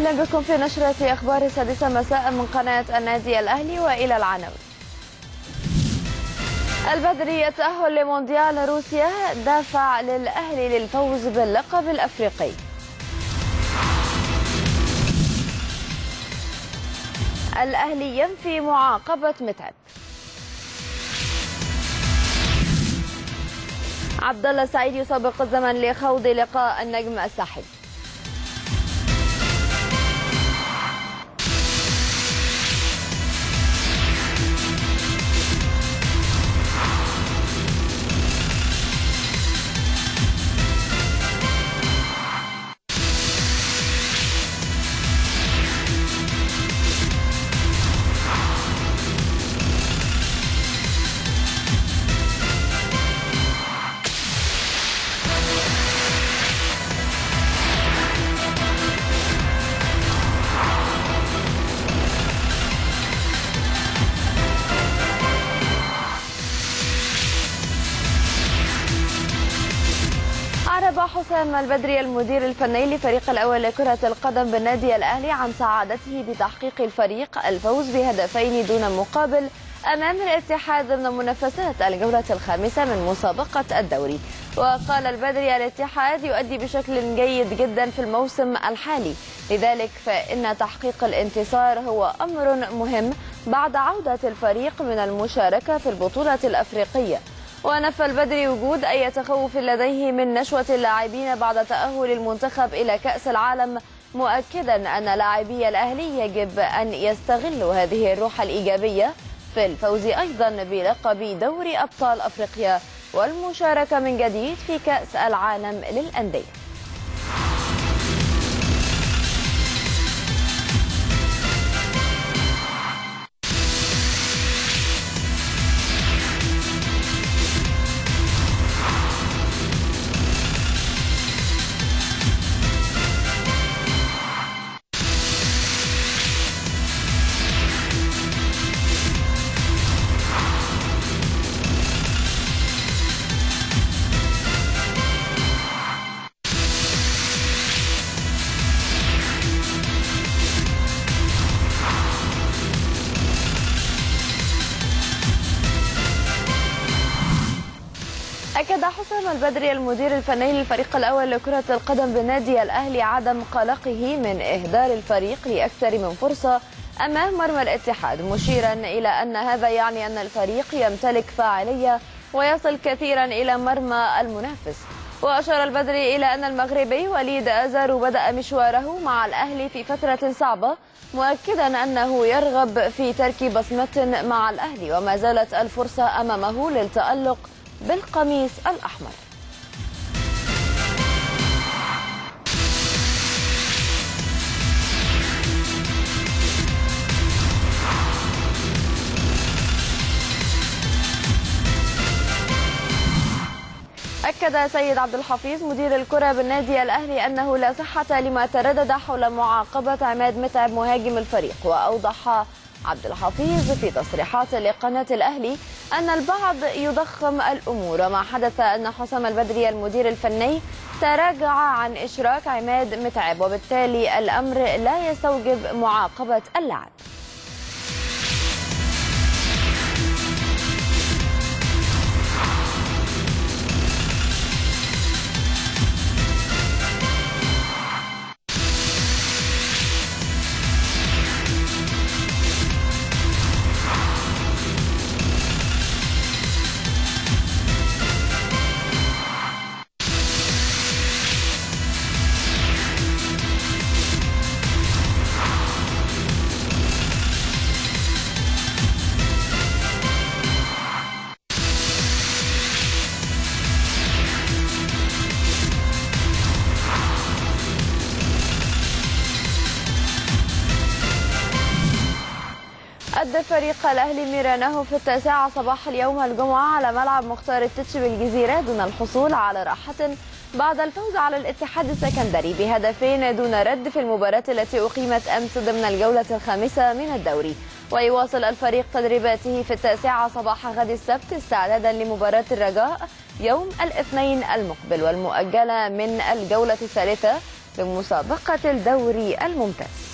اهلا بكم في نشرة اخبار السادسة مساء من قناة النادي الاهلي والى العناوين. البدري يتأهل لمونديال روسيا دافع للاهلي للفوز باللقب الافريقي. الاهلي ينفي معاقبة متعب. عبد الله سعيد يسابق الزمن لخوض لقاء النجم الساحلي. أعرب حسام البدري المدير الفني لفريق الأول لكرة القدم بالنادي الأهلي عن سعادته بتحقيق الفريق الفوز بهدفين دون مقابل أمام الاتحاد ضمن منافسات الجولة الخامسة من مسابقة الدوري وقال البدري الاتحاد يؤدي بشكل جيد جدا في الموسم الحالي لذلك فإن تحقيق الانتصار هو أمر مهم بعد عودة الفريق من المشاركة في البطولة الأفريقية ونفى البدري وجود أي تخوف لديه من نشوة اللاعبين بعد تأهل المنتخب إلى كأس العالم مؤكدا أن لاعبي الأهلي يجب أن يستغلوا هذه الروح الإيجابية في الفوز أيضا بلقب دوري أبطال أفريقيا والمشاركة من جديد في كأس العالم للأندية أكد حسام البدري المدير الفني للفريق الأول لكرة القدم بنادي الأهلي عدم قلقه من إهدار الفريق لأكثر من فرصة أمام مرمى الاتحاد مشيرا إلى أن هذا يعني أن الفريق يمتلك فاعلية ويصل كثيرا إلى مرمى المنافس وأشار البدري إلى أن المغربي وليد أزارو بدأ مشواره مع الأهلي في فترة صعبة مؤكدا أنه يرغب في ترك بصمة مع الأهلي وما زالت الفرصة أمامه للتألق بالقميص الأحمر أكد سيد عبد الحفيظ مدير الكرة بالنادي الأهلي أنه لا صحة لما تردد حول معاقبة عماد متعب مهاجم الفريق وأوضح عبد الحفيظ في تصريحات لقناة الأهلي أن البعض يضخم الأمور وما حدث أن حسام البدري المدير الفني تراجع عن إشراك عماد متعب وبالتالي الأمر لا يستوجب معاقبة اللاعب أدى فريق الأهلي ميرانه في التاسعة صباح اليوم الجمعة على ملعب مختار التتش بالجزيرة دون الحصول على راحة بعد الفوز على الاتحاد السكندري بهدفين دون رد في المباراة التي أقيمت أمس ضمن الجولة الخامسة من الدوري ويواصل الفريق تدريباته في التاسعة صباح غد السبت استعدادا لمباراة الرجاء يوم الاثنين المقبل والمؤجلة من الجولة الثالثة بمسابقة الدوري الممتاز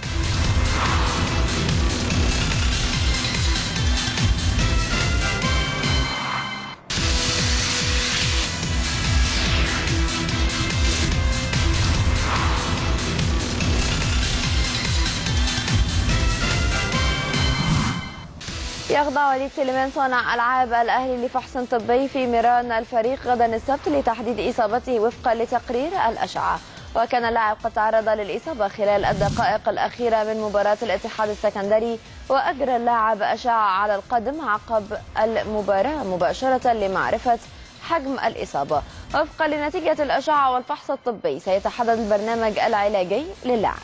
يخضع وليد سليمان صانع العاب الاهلي لفحص طبي في ميران الفريق غدا السبت لتحديد اصابته وفقا لتقرير الاشعه وكان اللاعب قد تعرض للاصابه خلال الدقائق الاخيره من مباراه الاتحاد السكندري واجرى اللاعب اشعه على القدم عقب المباراه مباشره لمعرفه حجم الاصابه وفقا لنتيجه الاشعه والفحص الطبي سيتحدد البرنامج العلاجي للاعب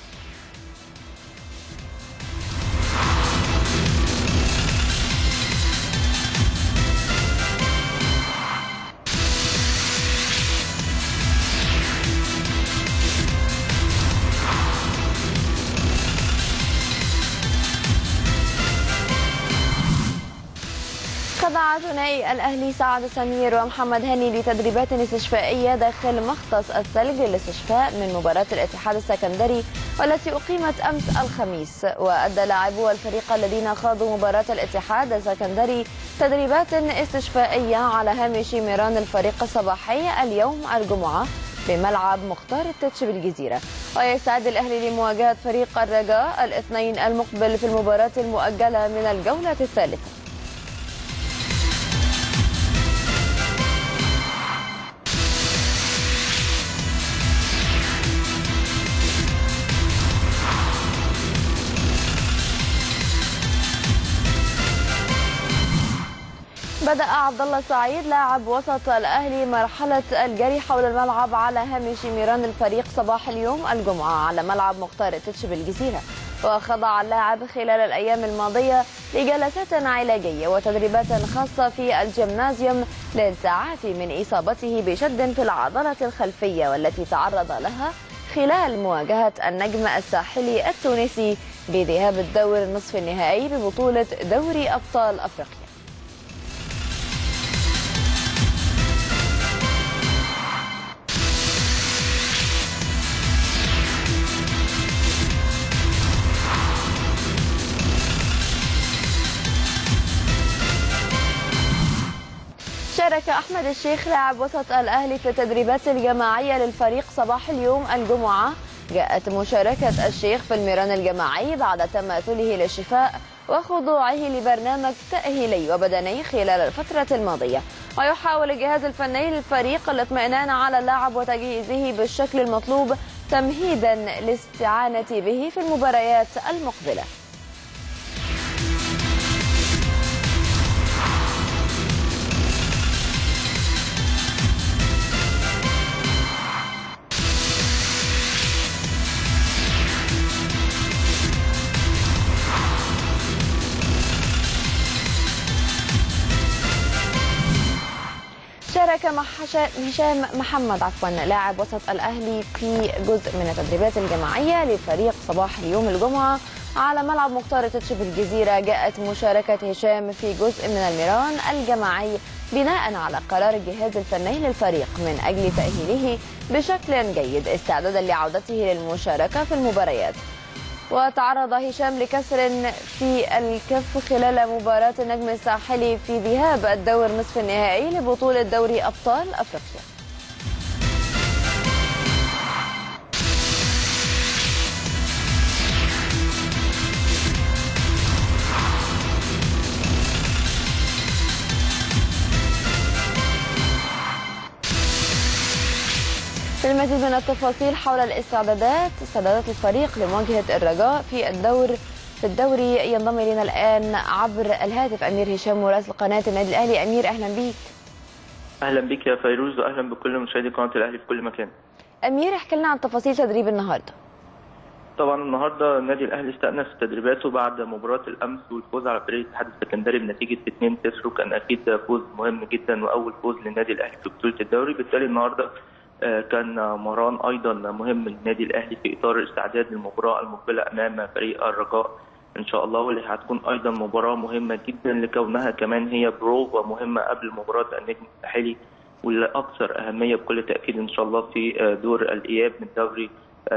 خضع ثنائي الاهلي سعد سمير ومحمد هاني لتدريبات استشفائيه داخل مختص الثلج للاستشفاء من مباراه الاتحاد السكندري والتي اقيمت امس الخميس وادى لاعبو الفريق الذين خاضوا مباراه الاتحاد السكندري تدريبات استشفائيه على هامش ميران الفريق الصباحي اليوم الجمعه بملعب مختار التتش بالجزيرة ويستعد الأهلي لمواجهة فريق الرجاء الاثنين المقبل في المباراة المؤجلة من الجولة الثالثة بدأ عبد الله السعيد لاعب وسط الأهلي مرحلة الجري حول الملعب على هامش ميران الفريق صباح اليوم الجمعة على ملعب مختار التتش بالجزيرة وخضع اللاعب خلال الأيام الماضية لجلسات علاجية وتدريبات خاصة في الجيمنازيوم للتعافي من إصابته بشد في العضلة الخلفية والتي تعرض لها خلال مواجهة النجم الساحلي التونسي بذهاب الدور النصف النهائي ببطولة دوري أبطال أفريقيا شارك أحمد الشيخ لاعب وسط الأهلي في التدريبات الجماعية للفريق صباح اليوم الجمعة جاءت مشاركة الشيخ في الميران الجماعي بعد تماثله للشفاء وخضوعه لبرنامج تأهيلي وبدني خلال الفترة الماضية ويحاول الجهاز الفني للفريق الاطمئنان على اللاعب وتجهيزه بالشكل المطلوب تمهيدا لاستعانة به في المباريات المقبلة شارك مع هشام محمد عفوا لاعب وسط الاهلي في جزء من التدريبات الجماعيه لفريق صباح اليوم الجمعه على ملعب مختار تتش بالجزيره جاءت مشاركه هشام في جزء من الميران الجماعي بناء على قرار الجهاز الفني للفريق من اجل تاهيله بشكل جيد استعدادا لعودته للمشاركه في المباريات وتعرض هشام لكسر في الكف خلال مباراة النجم الساحلي في ذهاب الدور نصف النهائي لبطولة دوري أبطال أفريقيا في المزيد من التفاصيل حول الاستعدادات استعدادات الفريق لمواجهة الرجاء في الدور في الدوري ينضم الينا الان عبر الهاتف امير هشام مراسل قناه النادي الاهلي امير اهلا بيك اهلا بك يا فيروز واهلا بكل مشاهدي قناه الاهلي في كل مكان امير احكي لنا عن تفاصيل تدريب النهارده طبعا النهارده النادي الاهلي استأنف تدريباته بعد مباراه الامس والفوز على فريق الاتحاد السكندري بنتيجه 2-0 وكان اكيد فوز مهم جدا واول فوز للنادي الاهلي في بطوله الدوري بالتالي النهارده كان مران ايضا مهم للنادي الاهلي في اطار استعداد للمباراه المقبله امام فريق الرجاء ان شاء الله واللي هتكون ايضا مباراه مهمه جدا لكونها كمان هي بروفا مهمه قبل مباراه النجم الساحلي والاكثر اهميه بكل تاكيد ان شاء الله في دور الاياب من دوري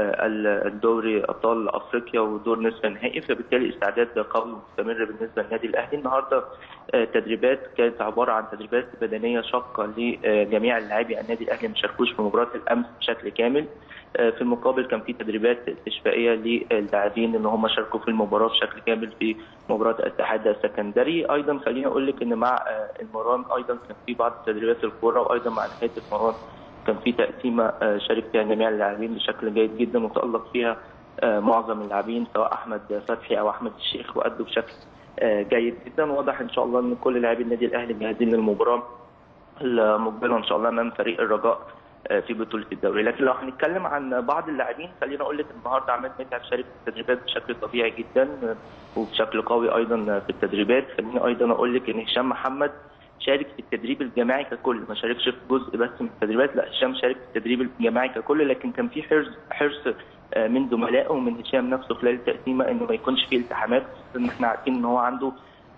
الدوري ابطال افريقيا ودور نصف النهائي فبالتالي استعداد قوي ومستمر بالنسبه للنادي الاهلي النهارده تدريبات كانت عباره عن تدريبات بدنيه شاقه لجميع اللاعبي النادي الاهلي ما شاركوش في مباراه الامس بشكل كامل في المقابل كان في تدريبات استشفائيه للاعبين ان هم شاركوا في المباراه بشكل كامل في مباراه الاتحاد السكندري ايضا خليني اقول لك ان مع المران ايضا كان في بعض تدريبات الكوره وايضا مع نهايه المران كان في تقسيمه شارك فيها جميع اللاعبين بشكل جيد جدا وتالق فيها معظم اللاعبين سواء احمد فتحي او احمد الشيخ وادوا بشكل جيد جدا واضح ان شاء الله ان كل لاعبي النادي الاهلي جاهزين للمباراه المقبله ان شاء الله امام فريق الرجاء في بطوله الدوري لكن لو هنتكلم عن بعض اللاعبين خلينا اقول لك النهارده عماد متعب شارك في التدريبات بشكل طبيعي جدا وبشكل قوي ايضا في التدريبات خليني ايضا اقول لك ان هشام محمد شارك في التدريب الجماعي ككل ما شاركش في جزء بس من التدريبات لا هشام شارك في التدريب الجماعي ككل لكن كان في حرص حرص من زملائه ومن هشام نفسه خلال التقسيمه انه ما يكونش فيه التحامات ان احنا عارفين ان هو عنده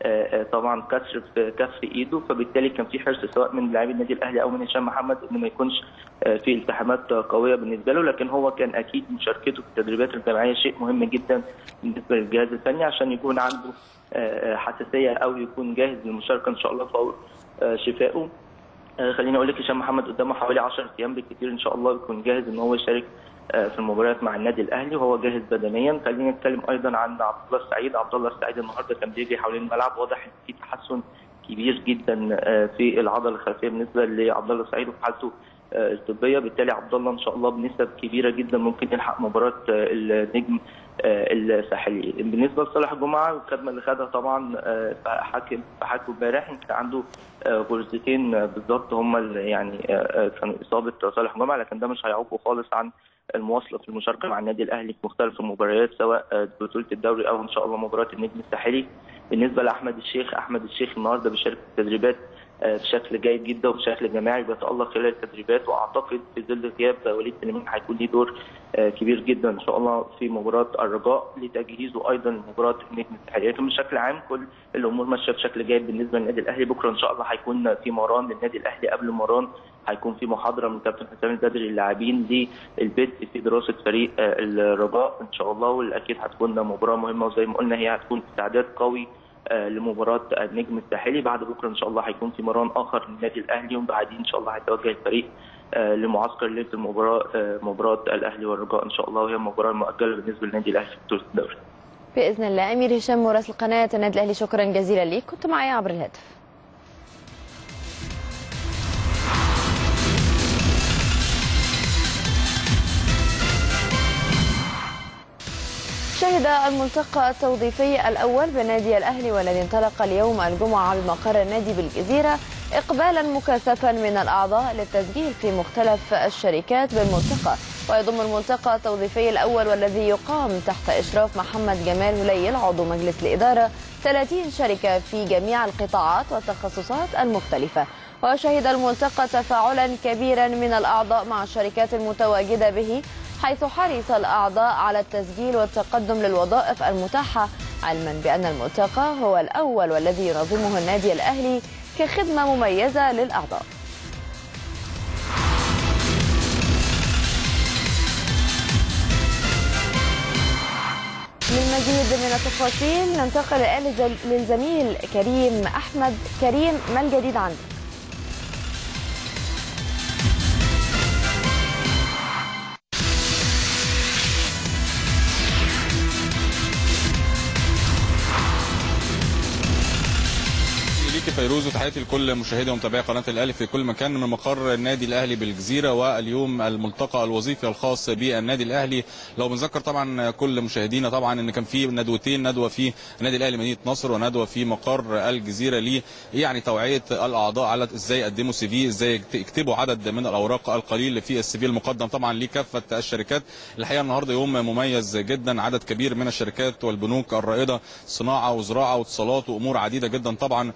طبعا كسر في كف ايده فبالتالي كان في حرص سواء من لاعبي النادي الاهلي او من هشام محمد انه ما يكونش في التحامات قويه بالنسبه له لكن هو كان اكيد مشاركته في التدريبات الجماعيه شيء مهم جدا بالنسبه للجهاز الفني عشان يكون عنده حساسيه او يكون جاهز للمشاركه ان شاء الله فور شفائه خليني اقول لك هشام محمد قدامه حوالي 10 ايام بالكثير ان شاء الله يكون جاهز ان هو يشارك في المباريات مع النادي الاهلي وهو جاهز بدنيا خلينا نتكلم ايضا عن عبد الله السعيد عبد الله السعيد النهارده كان بيجري حوالين الملعب واضح ان في تحسن كبير جدا في العضله الخلفيه بالنسبه لعبد الله السعيد وفي حالته الطبيه بالتالي عبد الله ان شاء الله بنسب كبيره جدا ممكن يلحق مباراه النجم الساحلي بالنسبه لصالح جمعه الكدمه اللي خدها طبعا حاكم حاكم امبارح كان عنده غرزتين بالظبط هم يعني كانوا اصابه صالح جمعه لكن ده مش هيعوقه خالص عن المواصله في المشاركه مع النادي الاهلي في مختلف المباريات سواء بطوله الدوري او ان شاء الله مباراه النجم الساحلي بالنسبه لاحمد الشيخ احمد الشيخ النهارده بيشارك في التدريبات بشكل جيد جدا وبشكل جماعي بيتالق خلال التدريبات واعتقد في ظل غياب وليد سليمان هيكون ليه دور كبير جدا ان شاء الله في مباراه الرجاء لتجهيزه ايضا لمباراه النجم الساحلي لكن بشكل عام كل الامور ماشيه بشكل جيد بالنسبه للنادي الاهلي بكره ان شاء الله هيكون في مران للنادي الاهلي قبل مران هيكون في محاضره من كابتن حسام البدري للاعبين للبدء في دراسه فريق الرجاء ان شاء الله والاكيد هتكون مباراه مهمه وزي ما قلنا هي هتكون استعداد قوي لمباراه النجم الساحلي بعد بكره ان شاء الله هيكون في مران اخر للنادي الاهلي وبعدين ان شاء الله هيتوجه الفريق لمعسكر ليله المباراه مباراه الاهلي والرجاء ان شاء الله وهي المباراه المؤجله بالنسبه للنادي الاهلي في بطوله الدوري. باذن الله امير هشام مراسل قناه النادي الاهلي شكرا جزيلا ليك كنت معي عبر الهاتف. شهد الملتقى التوظيفي الأول بنادي الأهلي والذي انطلق اليوم الجمعة بمقر النادي بالجزيرة إقبالا مكثفا من الأعضاء للتسجيل في مختلف الشركات بالملتقى ويضم الملتقى التوظيفي الأول والذي يقام تحت إشراف محمد جمال هليل عضو مجلس الإدارة 30 شركة في جميع القطاعات والتخصصات المختلفة وشهد الملتقى تفاعلا كبيرا من الأعضاء مع الشركات المتواجدة به حيث حرص الأعضاء على التسجيل والتقدم للوظائف المتاحة علما بأن الملتقى هو الأول والذي ينظمه النادي الأهلي كخدمة مميزة للأعضاء للمزيد من التفاصيل ننتقل الآن للزميل كريم أحمد كريم ما الجديد عندك؟ ليكي فيروز وتحياتي لكل مشاهدي ومتابعي قناه الاهلي في كل مكان من مقر النادي الاهلي بالجزيره واليوم الملتقى الوظيفي الخاص بالنادي الاهلي لو بنذكر طبعا كل مشاهدينا طبعا ان كان في ندوتين ندوه في النادي الاهلي مدينه نصر وندوه في مقر الجزيره ليه يعني توعيه الاعضاء على ازاي يقدموا سي في ازاي يكتبوا عدد من الاوراق القليل في السي في المقدم طبعا لكافه الشركات الحقيقه النهارده يوم مميز جدا عدد كبير من الشركات والبنوك الرائده صناعه وزراعه واتصالات وامور عديده جدا طبعا ويمكن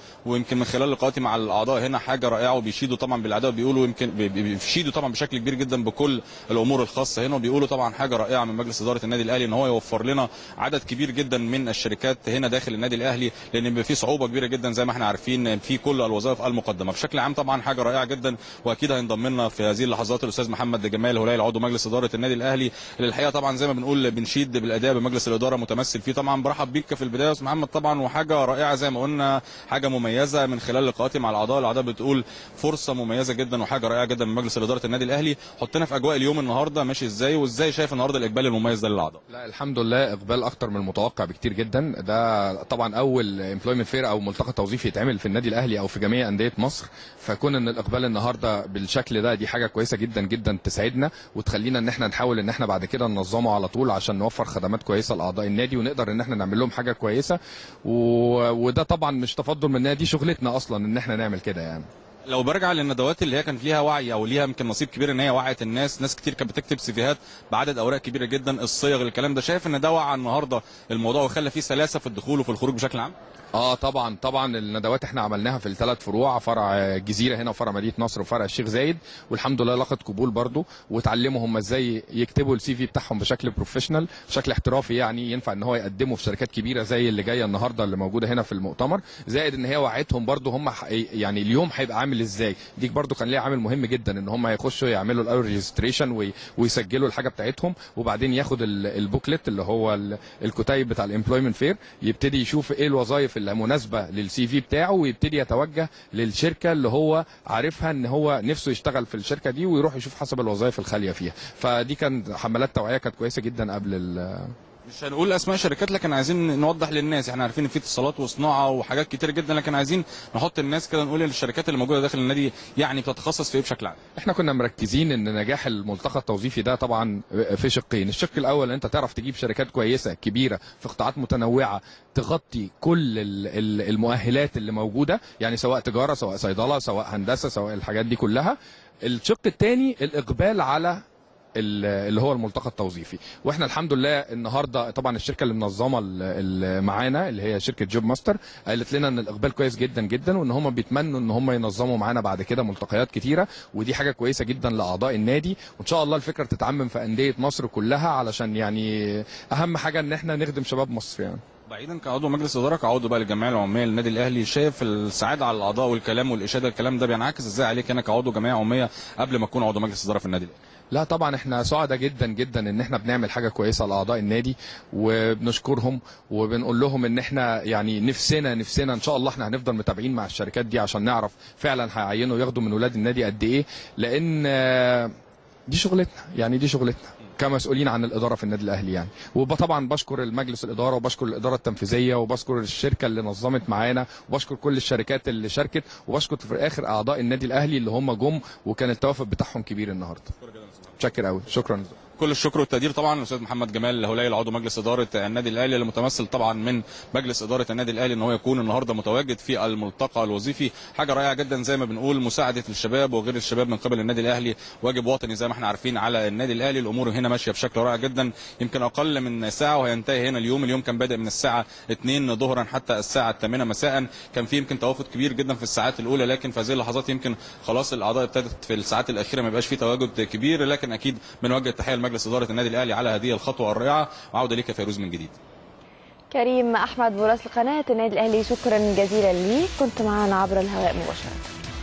ويمكن من خلال لقاءاتي مع الاعضاء هنا حاجه رائعه وبيشيدوا طبعا بالاداء بيقولوا يمكن بي- بي- بيشيدوا طبعا بشكل كبير جدا بكل الامور الخاصه هنا وبيقولوا طبعا حاجه رائعه من مجلس اداره النادي الاهلي ان هو يوفر لنا عدد كبير جدا من الشركات هنا داخل النادي الاهلي لان بيبقى في صعوبه كبيره جدا زي ما احنا عارفين في كل الوظائف المقدمه بشكل عام طبعا حاجه رائعه جدا واكيد هينضم لنا في هذه اللحظات الاستاذ محمد جمال هلال عضو مجلس اداره النادي الاهلي اللي الحقيقه طبعا زي ما بنقول بنشيد بالاداء بمجلس الاداره متمثل فيه طبعا برحب بيك في البدايه يا استاذ محمد طبعا وحاجه رائعه زي ما قلنا حاجه مميزه من خلال لقاءاتي مع الاعضاء الاعضاء بتقول فرصه مميزه جدا وحاجه رائعه جدا من مجلس اداره النادي الاهلي حطنا في اجواء اليوم النهارده ماشي ازاي وازاي شايف النهارده الاقبال المميز ده للاعضاء لا الحمد لله اقبال اكتر من المتوقع بكتير جدا ده طبعا اول امبلويمنت فير او ملتقى توظيفي يتعمل في النادي الاهلي او في جميع انديه مصر فكون ان الاقبال النهارده بالشكل ده دي حاجه كويسه جدا جدا تسعدنا وتخلينا ان احنا نحاول ان احنا بعد كده ننظمه على طول عشان نوفر خدمات كويسه لاعضاء النادي ونقدر ان احنا نعمل لهم حاجه كويسه و... وده طبعا مش تفضل مننا دي شغلتنا اصلا ان احنا نعمل كده يعني لو برجع للندوات اللي هي كان فيها وعي او ليها يمكن نصيب كبير ان هي وعت الناس ناس كتير كانت بتكتب سيفيهات بعدد اوراق كبيره جدا الصيغ الكلام ده شايف ان ده وعى النهارده الموضوع وخلى فيه سلاسه في الدخول وفي الخروج بشكل عام اه طبعا طبعا الندوات احنا عملناها في الثلاث فروع فرع الجزيره هنا وفرع مدينه نصر وفرع الشيخ زايد والحمد لله لقت قبول برضو وتعلموا هم ازاي يكتبوا السي في بتاعهم بشكل بروفيشنال بشكل احترافي يعني ينفع ان هو يقدمه في شركات كبيره زي اللي جايه النهارده اللي موجوده هنا في المؤتمر زائد ان هي وعدتهم برضو هم ح- يعني اليوم هيبقى عامل ازاي ديك برضو كان ليها عامل مهم جدا ان هم هيخشوا يعملوا الاول ريجستريشن ويسجلوا الحاجه بتاعتهم وبعدين ياخد ال- البوكلت اللي هو ال- الكتيب بتاع الامبلويمنت فير يبتدي يشوف ايه الوظائف المناسبه للسي في بتاعه ويبتدي يتوجه للشركه اللي هو عارفها ان هو نفسه يشتغل في الشركه دي ويروح يشوف حسب الوظائف الخاليه فيها فدي كانت حملات توعيه كانت كويسه جدا قبل ال- مش هنقول اسماء شركات لكن عايزين نوضح للناس احنا عارفين ان في اتصالات وصناعه وحاجات كتير جدا لكن عايزين نحط الناس كده نقول الشركات اللي موجوده داخل النادي يعني بتتخصص في ايه بشكل عام احنا كنا مركزين ان نجاح الملتقى التوظيفي ده طبعا في شقين الشق الاول ان انت تعرف تجيب شركات كويسه كبيره في قطاعات متنوعه تغطي كل ال- ال- المؤهلات اللي موجوده يعني سواء تجاره سواء صيدله سواء هندسه سواء الحاجات دي كلها الشق الثاني الاقبال على ال- اللي هو الملتقى التوظيفي واحنا الحمد لله النهارده طبعا الشركه اللي منظمه ال- ال- معانا اللي هي شركه جوب ماستر قالت لنا ان الاقبال كويس جدا جدا وان هم بيتمنوا ان هم ينظموا معانا بعد كده ملتقيات كتيره ودي حاجه كويسه جدا لاعضاء النادي وان شاء الله الفكره تتعمم في انديه مصر كلها علشان يعني اهم حاجه ان احنا نخدم شباب مصر يعني بعيدا كعضو مجلس اداره كعضو بقى للجمعيه العموميه للنادي الاهلي شايف السعاده على الاعضاء والكلام والاشاده الكلام ده بينعكس ازاي عليك انا كعضو جمعيه عموميه قبل ما اكون عضو مجلس اداره في النادي الاهلي لا طبعا احنا سعداء جدا جدا ان احنا بنعمل حاجه كويسه لاعضاء النادي وبنشكرهم وبنقول لهم ان احنا يعني نفسنا نفسنا ان شاء الله احنا هنفضل متابعين مع الشركات دي عشان نعرف فعلا هيعينوا ياخدوا من ولاد النادي قد ايه لان آه، دي شغلتنا يعني دي شغلتنا كمسؤولين عن الاداره في النادي الاهلي يعني وطبعا بشكر المجلس الاداره وبشكر الاداره التنفيذيه وبشكر الشركه اللي نظمت معانا وبشكر كل الشركات اللي شاركت وبشكر في الاخر اعضاء النادي الاهلي اللي هم جم وكان التوافق بتاعهم كبير النهارده متشكر قوي شكرا كل الشكر والتقدير طبعا للاستاذ محمد جمال هلال عضو مجلس اداره النادي الاهلي اللي متمثل طبعا من مجلس اداره النادي الاهلي ان هو يكون النهارده متواجد في الملتقى الوظيفي حاجه رائعه جدا زي ما بنقول مساعده الشباب وغير الشباب من قبل النادي الاهلي واجب وطني زي ما احنا عارفين على النادي الاهلي الامور هنا ماشيه بشكل رائع جدا يمكن اقل من ساعه وهينتهي هنا اليوم اليوم كان بادئ من الساعه 2 ظهرا حتى الساعه 8 مساء كان في يمكن توافد كبير جدا في الساعات الاولى لكن في هذه اللحظات يمكن خلاص الاعضاء ابتدت في الساعات الاخيره ما يبقاش في تواجد كبير لكن اكيد بنوجه التحيه لمجلس اداره النادي الاهلي على هذه الخطوه الرائعه وعوده ليك يا فيروز من جديد كريم احمد مراسل قناه النادي الاهلي شكرا جزيلا ليك كنت معنا عبر الهواء مباشره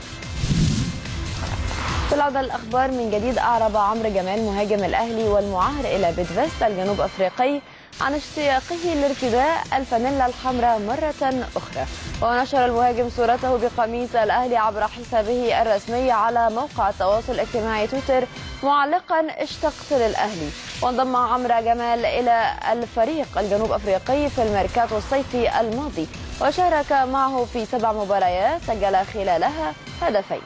في العودة الأخبار من جديد أعرب عمرو جمال مهاجم الأهلي والمعار إلى بيدفست الجنوب أفريقي عن اشتياقه لارتداء الفانيلا الحمراء مرة أخرى ونشر المهاجم صورته بقميص الأهلي عبر حسابه الرسمي على موقع التواصل الاجتماعي تويتر معلقا اشتقت للأهلي وانضم عمرو جمال إلى الفريق الجنوب أفريقي في الميركاتو الصيفي الماضي وشارك معه في سبع مباريات سجل خلالها هدفين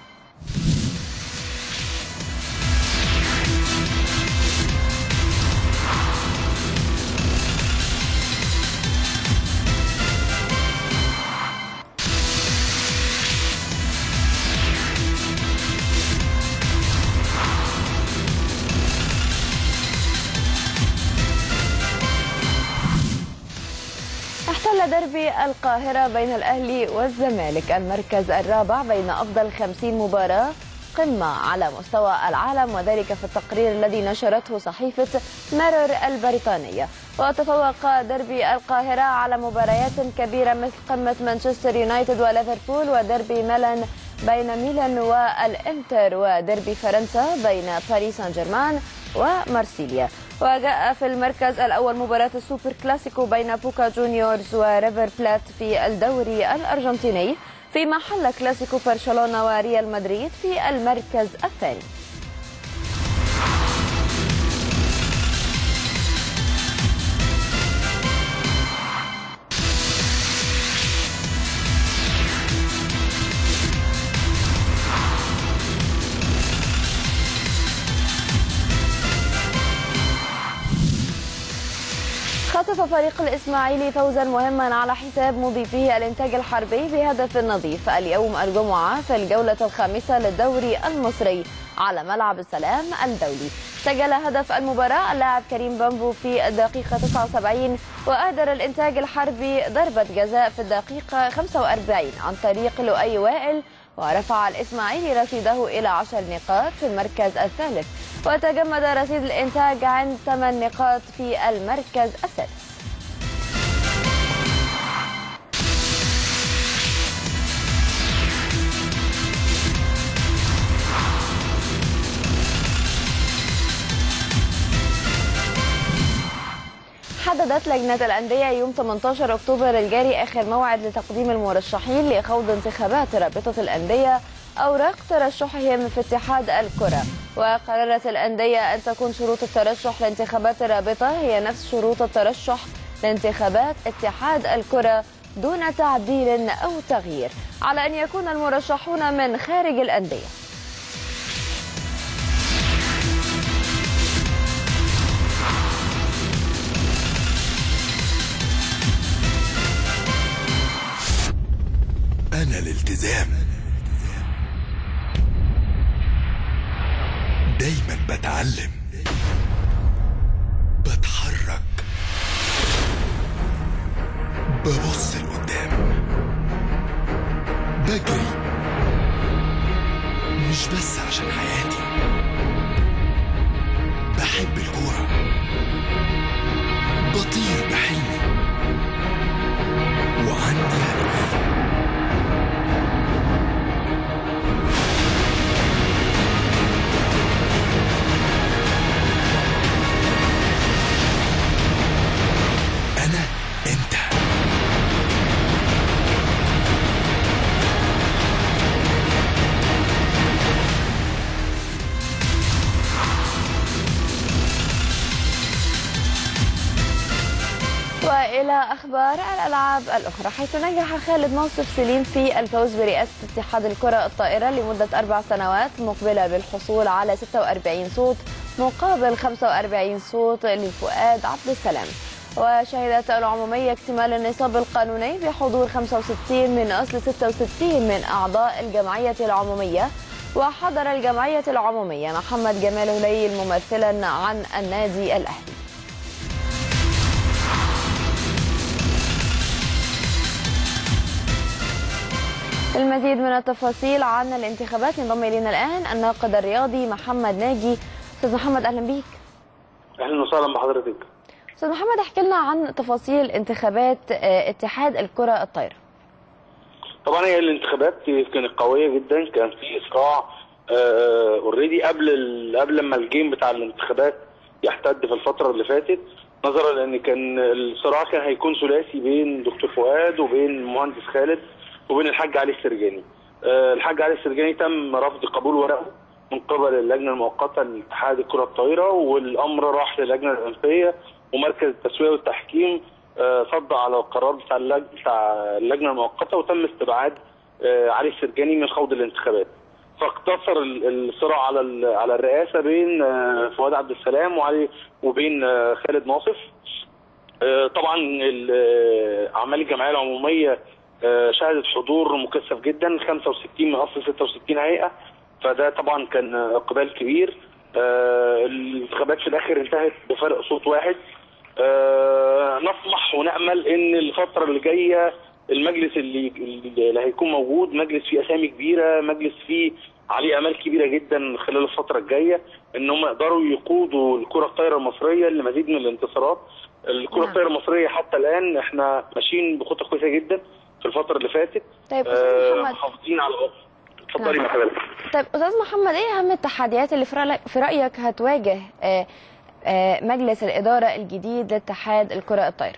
احتل ودربي القاهرة بين الأهلي والزمالك المركز الرابع بين أفضل 50 مباراة قمة على مستوى العالم وذلك في التقرير الذي نشرته صحيفة ميرور البريطانية وتفوق دربي القاهرة على مباريات كبيرة مثل قمة مانشستر يونايتد وليفربول ودربي ميلان بين ميلان والإنتر ودربي فرنسا بين باريس سان جيرمان ومارسيليا وجاء في المركز الأول مباراة السوبر كلاسيكو بين بوكا جونيورز وريفر بلات في الدوري الأرجنتيني فيما حل كلاسيكو برشلونة وريال مدريد في المركز الثاني خطف فريق الإسماعيلي فوزا مهما على حساب مضيفيه الإنتاج الحربي بهدف نظيف اليوم الجمعة في الجولة الخامسة للدوري المصري على ملعب السلام الدولي سجل هدف المباراة اللاعب كريم بامبو في الدقيقة 79 وأهدر الإنتاج الحربي ضربة جزاء في الدقيقة 45 عن طريق لؤي وائل ورفع الإسماعيلي رصيده إلى 10 نقاط في المركز الثالث وتجمد رصيد الإنتاج عند 8 نقاط في المركز السادس حددت لجنة الأندية يوم 18 أكتوبر الجاري آخر موعد لتقديم المرشحين لخوض انتخابات رابطة الأندية أوراق ترشحهم في اتحاد الكرة وقررت الأندية أن تكون شروط الترشح لانتخابات الرابطة هي نفس شروط الترشح لانتخابات اتحاد الكرة دون تعديل أو تغيير على أن يكون المرشحون من خارج الأندية أنا الالتزام دايما بتعلم بتحرك ببص لقدام بجري مش بس عشان حياتي بحب الكورة بطير بحلمي وعندي هدف أنا أنت وإلى أخبار الألعاب الأخرى حيث نجح خالد ناصف سليم في الفوز برئاسة اتحاد الكرة الطائرة لمدة أربع سنوات مقبلة بالحصول على 46 صوت مقابل 45 صوت لفؤاد عبد السلام وشهدت العمومية اكتمال النصاب القانوني بحضور 65 من أصل 66 من أعضاء الجمعية العمومية وحضر الجمعية العمومية محمد جمال هليل ممثلا عن النادي الأهلي المزيد من التفاصيل عن الانتخابات ينضم الينا الان الناقد الرياضي محمد ناجي استاذ محمد اهلا بيك اهلا وسهلا بحضرتك استاذ محمد احكي لنا عن تفاصيل انتخابات آه، اتحاد الكره الطايره طبعا هي الانتخابات كانت قويه جدا كان في صراع اوريدي قبل ال... قبل لما الجيم بتاع الانتخابات يحتد في الفتره اللي فاتت نظرا لان كان الصراع كان هيكون ثلاثي بين دكتور فؤاد وبين المهندس خالد وبين الحاج علي السرجاني آه، الحاج علي السرجاني تم رفض قبول ورقه من قبل اللجنه المؤقته لاتحاد الكره الطايره والامر راح للجنه الاولمبيه ومركز التسويه والتحكيم آه، صد على القرار بتاع اللج- بتاع اللجنه المؤقته وتم استبعاد آه، علي السرجاني من خوض الانتخابات فاقتصر ال- الصراع على ال- على الرئاسه بين آه، فؤاد عبد السلام وعلي وبين آه، خالد ناصف آه، طبعا ال- آه، اعمال الجمعيه العموميه آه، شهدت حضور مكثف جدا 65 من اصل 66 هيئه فده طبعا كان آه، اقبال كبير آه، الانتخابات في الاخر انتهت بفرق صوت واحد آه، نطمح ونامل ان الفتره اللي جايه المجلس اللي اللي هيكون موجود مجلس فيه اسامي كبيره مجلس فيه عليه امال كبيره جدا خلال الفتره الجايه ان هم يقدروا يقودوا الكره الطايره المصريه لمزيد من الانتصارات الكره نعم. الطايره المصريه حتى الان احنا ماشيين بخطه كويسه جدا في الفتره اللي فاتت طيب آه، استاذ محمد محافظين على اتفضلي نعم. يا حبيبتي طيب استاذ محمد ايه اهم التحديات اللي في رأيك- في رايك هتواجه آه، آه، مجلس الاداره الجديد لاتحاد الكره الطايره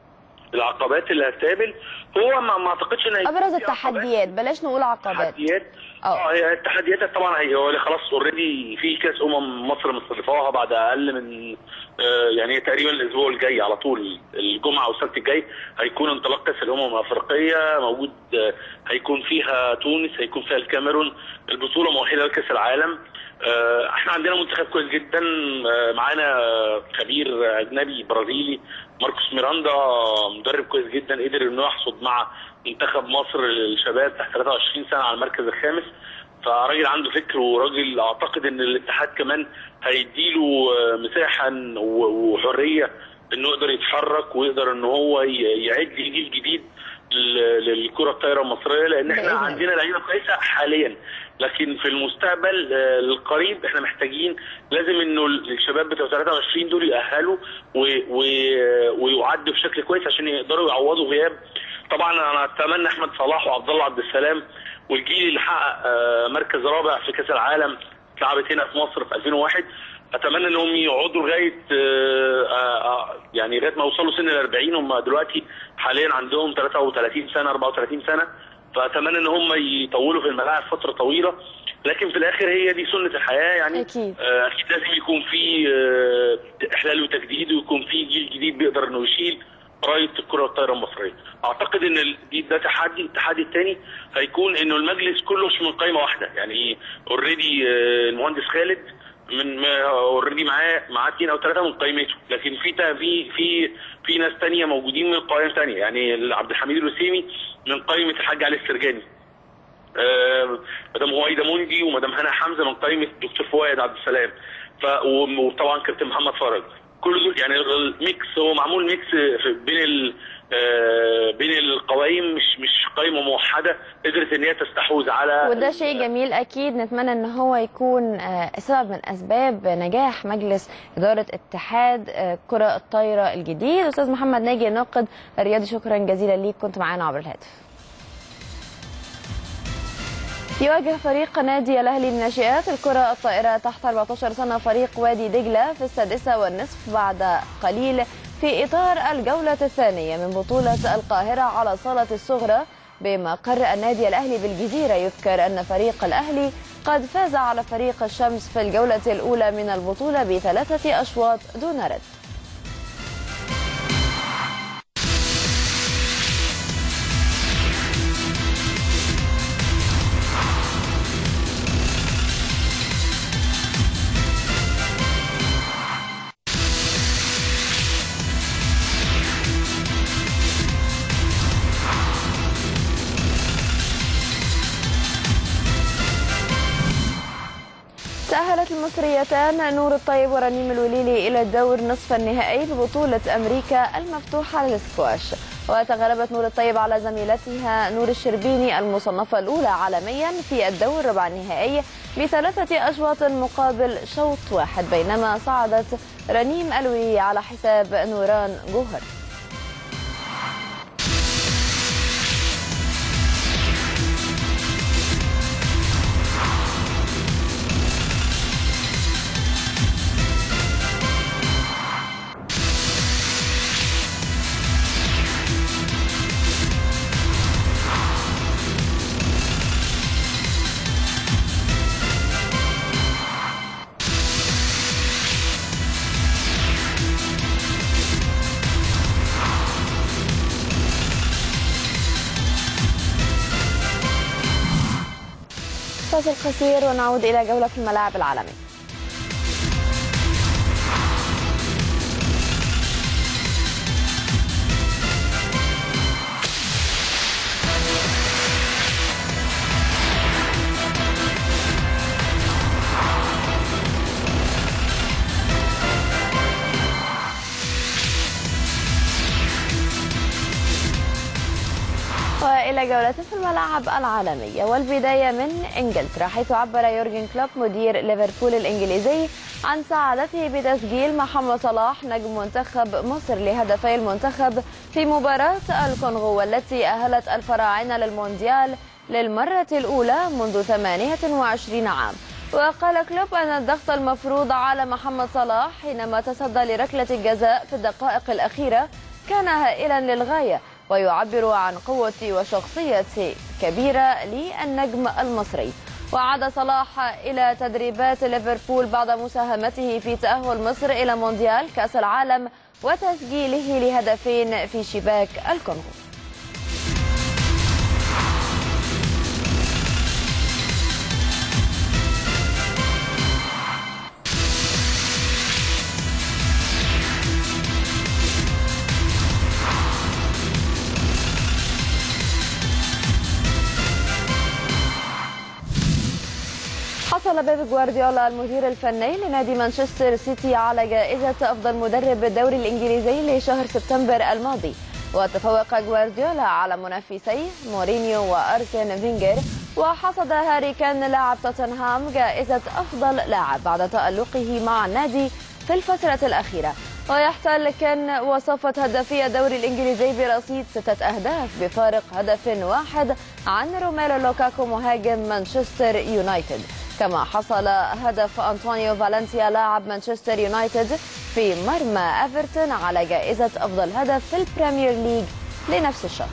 العقبات اللي هتقابل هو ما, ما اعتقدش ان هيكون ابرز في عقبات. التحديات بلاش نقول عقبات تحديات اه اه هي التحديات طبعا هي هو خلاص اوريدي في كاس امم مصر مستضيفاها بعد اقل من آه، يعني تقريبا الاسبوع الجاي على طول الجمعه والسبت الجاي هيكون انطلاق كاس الامم الافريقيه موجود آه، هيكون فيها تونس هيكون فيها الكاميرون البطوله مؤهله لكاس العالم آه، احنا عندنا منتخب كويس جدا آه، معانا خبير اجنبي برازيلي ماركوس ميراندا مدرب كويس جدا قدر انه يحصد مع منتخب مصر للشباب تحت 23 سنه على المركز الخامس فراجل عنده فكر وراجل اعتقد ان الاتحاد كمان هيديله آه، مساحه و- وحريه انه يقدر يتحرك ويقدر ان هو ي- يعد جيل جديد لل- للكره الطايره المصريه لان احنا بإذن الله. عندنا لعيبه كويسه حاليا لكن في المستقبل آه، القريب احنا محتاجين لازم انه الشباب بتوع 23 دول يأهلوا و- و- ويعدوا بشكل كويس عشان يقدروا يعوضوا غياب طبعا انا اتمنى احمد صلاح وعبد الله عبد السلام والجيل اللي حقق آه، مركز رابع في كاس العالم اتلعبت هنا في مصر في 2001 اتمنى انهم يقعدوا لغايه آه، آه، آه، يعني لغايه ما يوصلوا سن ال 40 هم دلوقتي حاليا عندهم 33 سنه 34 سنه فاتمنى ان هم يطولوا في الملاعب فتره طويله لكن في الاخر هي دي سنه الحياه يعني أكيد. آه، اكيد لازم يكون في آه، احلال وتجديد ويكون في جيل جديد بيقدر انه يشيل رايه الكره الطايره المصريه اعتقد ان ال- دي ده تحدي التحدي الثاني هيكون انه المجلس كله مش من قائمه واحده يعني اوريدي المهندس خالد من اوريدي معاه معاه اثنين او ثلاثه من قائمته لكن في تا- في في في ناس تانية موجودين من قائمه تانية يعني عبد الحميد الوسيمي من قائمه الحاج علي السرجاني آه، مدام هويدا موندي ومدام هنا حمزه من قائمه الدكتور فؤاد عبد السلام ف و- وطبعا كابتن محمد فرج كل دول يعني الميكس هو معمول ميكس في بين ال آه، بين القوائم مش مش قائمه موحده قدرت ان هي تستحوذ على وده شيء جميل اكيد نتمنى ان هو يكون آه، سبب من اسباب نجاح مجلس اداره اتحاد آه، كره الطايره الجديد استاذ محمد ناجي الناقد الرياضي شكرا جزيلا ليك كنت معانا عبر الهاتف يواجه فريق نادي الاهلي الناشئات الكره الطائره تحت 14 سنه فريق وادي دجله في السادسه والنصف بعد قليل في اطار الجوله الثانيه من بطوله القاهره على صاله الصغرى بمقر النادي الاهلي بالجزيره يذكر ان فريق الاهلي قد فاز على فريق الشمس في الجوله الاولى من البطوله بثلاثه اشواط دون رد تأهلت المصريتان نور الطيب ورنيم الوليلي إلى الدور نصف النهائي ببطولة أمريكا المفتوحة للسكواش وتغلبت نور الطيب على زميلتها نور الشربيني المصنفة الأولى عالميا في الدور ربع النهائي بثلاثة أشواط مقابل شوط واحد بينما صعدت رنيم الولي على حساب نوران جوهر فاصل قصير ونعود إلى جولة في الملاعب العالمية إلى جولة في الملاعب العالمية والبداية من إنجلترا حيث عبر يورجن كلوب مدير ليفربول الإنجليزي عن سعادته بتسجيل محمد صلاح نجم منتخب مصر لهدفي المنتخب في مباراة الكونغو والتي أهلت الفراعنة للمونديال للمرة الأولى منذ 28 عام وقال كلوب أن الضغط المفروض على محمد صلاح حينما تصدى لركلة الجزاء في الدقائق الأخيرة كان هائلا للغاية ويعبر عن قوة وشخصية كبيرة للنجم المصري وعاد صلاح إلى تدريبات ليفربول بعد مساهمته في تأهل مصر إلى مونديال كأس العالم وتسجيله لهدفين في شباك الكونغو حصل بيب جوارديولا المدير الفني لنادي مانشستر سيتي على جائزة أفضل مدرب بالدوري الإنجليزي لشهر سبتمبر الماضي وتفوق جوارديولا على منافسيه مورينيو وأرسن فينجر وحصد هاري كان لاعب توتنهام جائزة أفضل لاعب بعد تألقه مع النادي في الفترة الأخيرة ويحتل كان وصفة هدافي الدوري الإنجليزي برصيد ستة أهداف بفارق هدف واحد عن روميلو لوكاكو مهاجم مانشستر يونايتد كما حصل هدف أنطونيو فالنسيا لاعب مانشستر يونايتد في مرمى أفرتون على جائزة أفضل هدف في البريمير ليج لنفس الشهر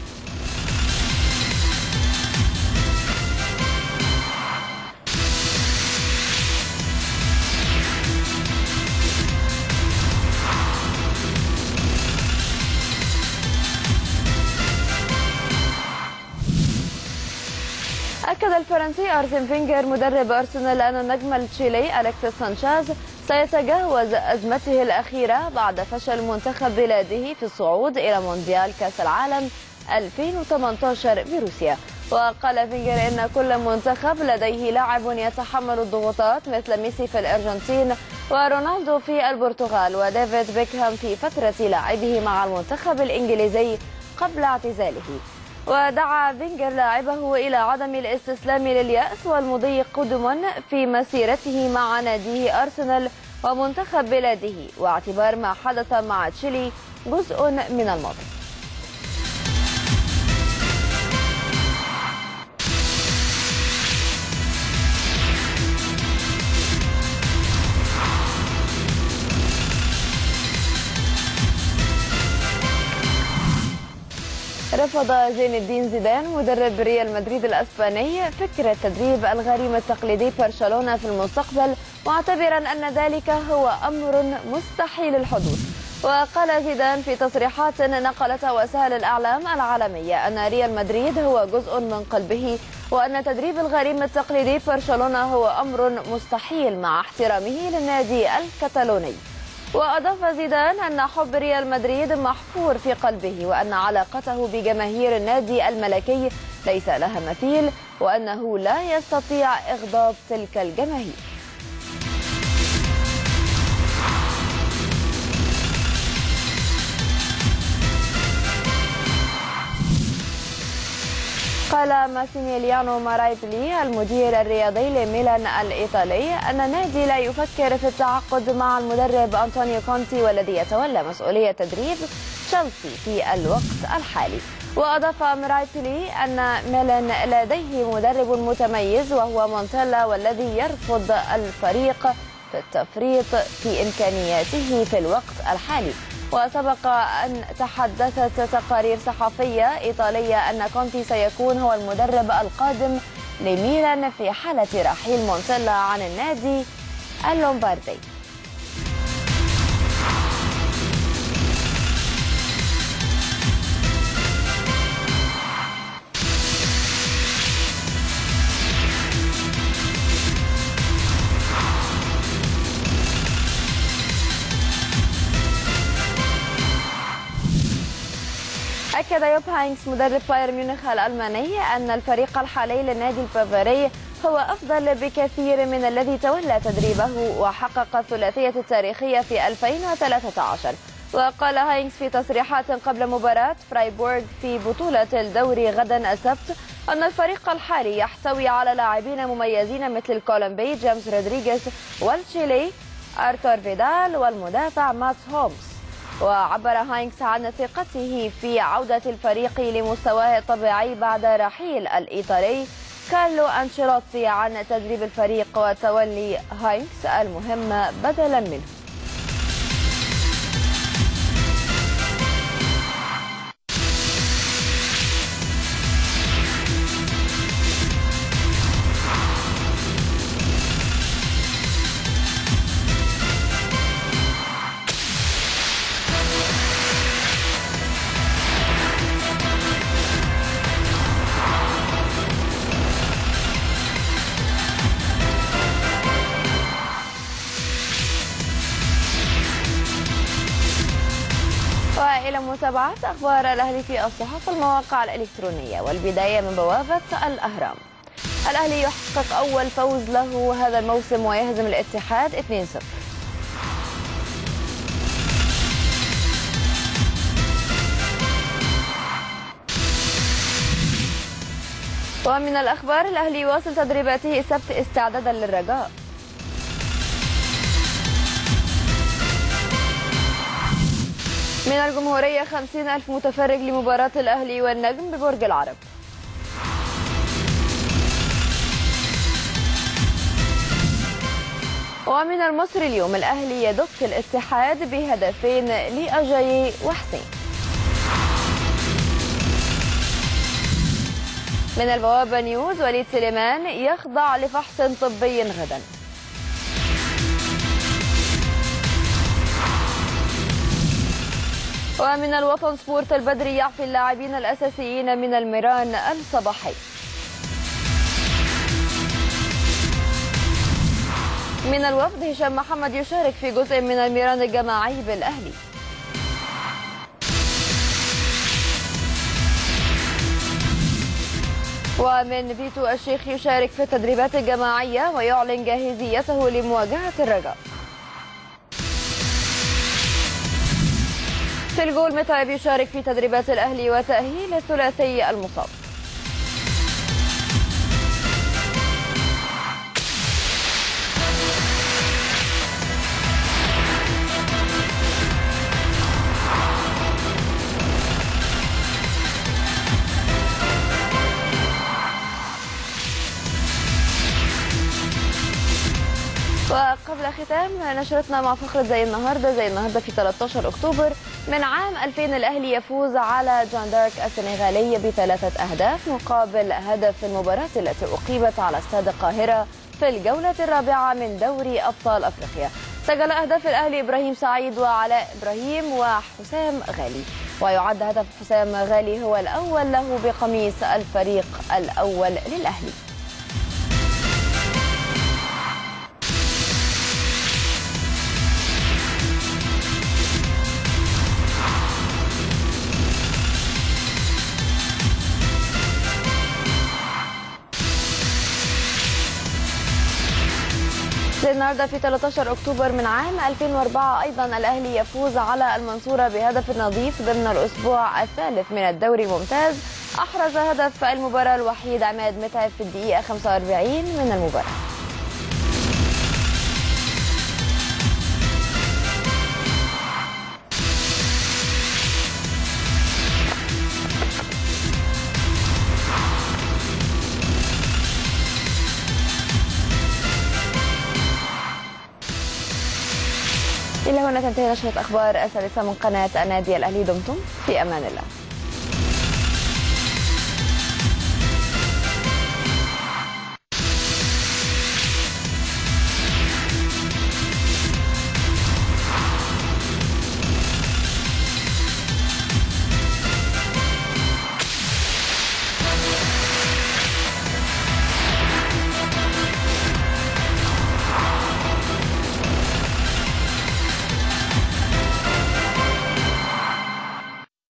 أكد الفرنسي أرسن فينجر مدرب أرسنال أن النجم التشيلي أليكسيس سانشاز سيتجاوز أزمته الأخيرة بعد فشل منتخب بلاده في الصعود إلى مونديال كأس العالم 2018 بروسيا وقال فينجر إن كل منتخب لديه لاعب يتحمل الضغوطات مثل ميسي في الأرجنتين ورونالدو في البرتغال وديفيد بيكهام في فترة لعبه مع المنتخب الإنجليزي قبل اعتزاله ودعا فينجر لاعبه إلى عدم الاستسلام لليأس والمضي قدما في مسيرته مع ناديه أرسنال ومنتخب بلاده واعتبار ما حدث مع تشيلي جزء من الماضي رفض زين الدين زيدان مدرب ريال مدريد الاسباني فكره تدريب الغريم التقليدي برشلونه في المستقبل معتبرا ان ذلك هو امر مستحيل الحدوث وقال زيدان في تصريحات نقلتها وسائل الاعلام العالميه ان ريال مدريد هو جزء من قلبه وان تدريب الغريم التقليدي برشلونه هو امر مستحيل مع احترامه للنادي الكتالوني وأضاف زيدان أن حب ريال مدريد محفور في قلبه وأن علاقته بجماهير النادي الملكي ليس لها مثيل وأنه لا يستطيع إغضاب تلك الجماهير قال ماسيميليانو مارايبلي المدير الرياضي لميلان الإيطالي أن النادي لا يفكر في التعاقد مع المدرب أنطونيو كونتي والذي يتولى مسؤولية تدريب تشيلسي في الوقت الحالي وأضاف مرايبلي أن ميلان لديه مدرب متميز وهو مونتيلا والذي يرفض الفريق في التفريط في إمكانياته في الوقت الحالي وسبق أن تحدثت تقارير صحفية إيطالية أن كونتي سيكون هو المدرب القادم لميلان في حالة رحيل مونتيلا عن النادي اللومباردي أكد يوب هاينكس مدرب بايرن ميونخ الألماني أن الفريق الحالي للنادي البافاري هو أفضل بكثير من الذي تولى تدريبه وحقق الثلاثية التاريخية في 2013 وقال هاينكس في تصريحات قبل مباراة فرايبورغ في بطولة الدوري غدا السبت أن الفريق الحالي يحتوي على لاعبين مميزين مثل الكولومبي جيمس رودريغيز والتشيلي أرتور فيدال والمدافع مات هومس وعبر هاينكس عن ثقته في عودة الفريق لمستواه الطبيعي بعد رحيل الإيطالي كارلو أنشيلوتي عن تدريب الفريق وتولي هاينكس المهمة بدلا منه وإلى متابعة أخبار الأهلي في الصحف والمواقع الإلكترونية والبداية من بوابة الأهرام الأهلي يحقق أول فوز له هذا الموسم ويهزم الاتحاد 2-0 ومن الأخبار الأهلي يواصل تدريباته السبت استعدادا للرجاء من الجمهورية 50 ألف متفرج لمباراة الأهلي والنجم ببرج العرب ومن المصري اليوم الأهلي يدك الاتحاد بهدفين لأجاي وحسين من البوابة نيوز وليد سليمان يخضع لفحص طبي غدا ومن الوطن سبورت البدري يعفي اللاعبين الأساسيين من الميران الصباحي من الوفد هشام محمد يشارك في جزء من الميران الجماعي بالأهلي ومن فيتو الشيخ يشارك في التدريبات الجماعية ويعلن جاهزيته لمواجهة الرجاء سيلجول متعب يشارك في تدريبات الأهلي وتأهيل الثلاثي المصاب وقبل ختام نشرتنا مع فقرة زي النهاردة زي النهاردة في 13 أكتوبر من عام 2000 الأهلي يفوز على جان دارك السنغالي بثلاثة أهداف مقابل هدف في المباراة التي أقيمت على استاد القاهرة في الجولة الرابعة من دوري أبطال أفريقيا سجل أهداف الأهلي إبراهيم سعيد وعلاء إبراهيم وحسام غالي ويعد هدف حسام غالي هو الأول له بقميص الفريق الأول للأهلي النهارده في 13 اكتوبر من عام 2004 ايضا الاهلي يفوز على المنصوره بهدف نظيف ضمن الاسبوع الثالث من الدوري الممتاز احرز هدف المباراه الوحيد عماد متعب في الدقيقه 45 من المباراه إلى هنا تنتهي نشرة أخبار السادسة من قناة النادي الأهلي دمتم في أمان الله